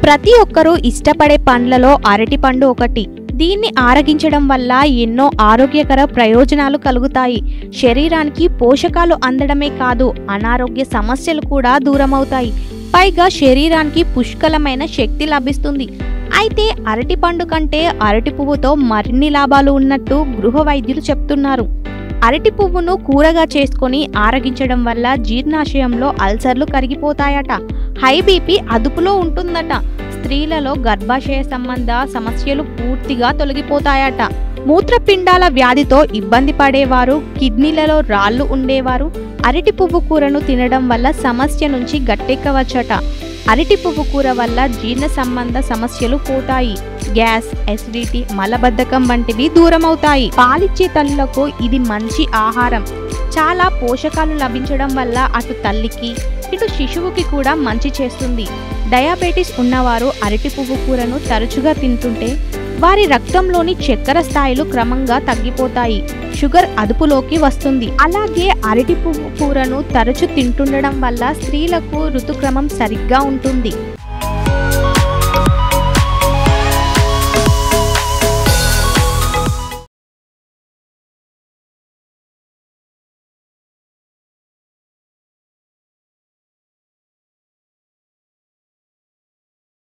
ప్రతి ఒక్కరూ ఇష్టపడే పండ్లలో అరటి పండు ఒకటి దీన్ని ఆరగించడం వల్ల ఎన్నో ఆరోగ్యకర ప్రయోజనాలు కలుగుతాయి శరీరానికి పోషకాలు అందడమే కాదు అనారోగ్య సమస్యలు కూడా దూరమవుతాయి పైగా శరీరానికి పుష్కలమైన శక్తి లభిస్తుంది అయితే అరటి పండు కంటే అరటి పువ్వుతో మరిన్ని లాభాలు ఉన్నట్టు గృహ వైద్యులు చెప్తున్నారు అరటి పువ్వును కూరగా చేసుకొని ఆరగించడం వల్ల జీర్ణాశయంలో అల్సర్లు కరిగిపోతాయట హై బీపీ అదుపులో ఉంటుందట స్త్రీలలో గర్భాశయ సంబంధ సమస్యలు పూర్తిగా తొలగిపోతాయట మూత్రపిండాల వ్యాధితో ఇబ్బంది పడేవారు కిడ్నీలలో రాళ్ళు ఉండేవారు అరటి పువ్వు కూరను తినడం వల్ల సమస్య నుంచి గట్టెక్కవచ్చట అరటి పువ్వు కూర వల్ల జీర్ణ సంబంధ సమస్యలు పోతాయి గ్యాస్ ఎసిడిటీ మలబద్ధకం వంటివి దూరమవుతాయి పాలిచ్చే తల్లులకు ఇది మంచి ఆహారం చాలా పోషకాలు లభించడం వల్ల అటు తల్లికి ఇటు శిశువుకి కూడా మంచి చేస్తుంది డయాబెటీస్ ఉన్నవారు అరటి పువ్వు కూరను తరచుగా తింటుంటే వారి రక్తంలోని చక్కెర స్థాయిలు క్రమంగా తగ్గిపోతాయి షుగర్ అదుపులోకి వస్తుంది అలాగే అరటి పువ్వు కూరను తరచు తింటుండడం వల్ల స్త్రీలకు ఋతుక్రమం సరిగ్గా ఉంటుంది